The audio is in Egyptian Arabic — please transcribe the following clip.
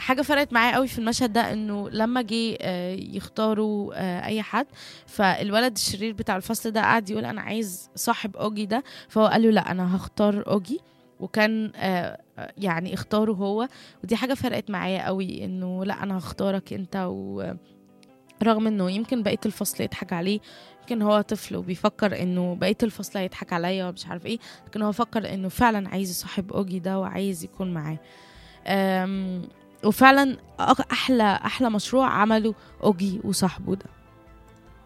حاجه فرقت معايا قوي في المشهد ده انه لما جه آه، يختاروا آه، اي حد فالولد الشرير بتاع الفصل ده قعد يقول انا عايز صاحب اوجي ده فهو قال له لا انا هختار اوجي وكان آه، آه، يعني اختاره هو ودي حاجه فرقت معايا قوي انه لا انا هختارك انت و رغم انه يمكن بقيه الفصل يضحك عليه يمكن هو طفل وبيفكر انه بقيه الفصل هيضحك عليا ومش عارف ايه لكن هو فكر انه فعلا عايز يصاحب اوجي ده وعايز يكون معاه أم، وفعلا أق- احلى احلى مشروع عمله اوجي وصاحبه ده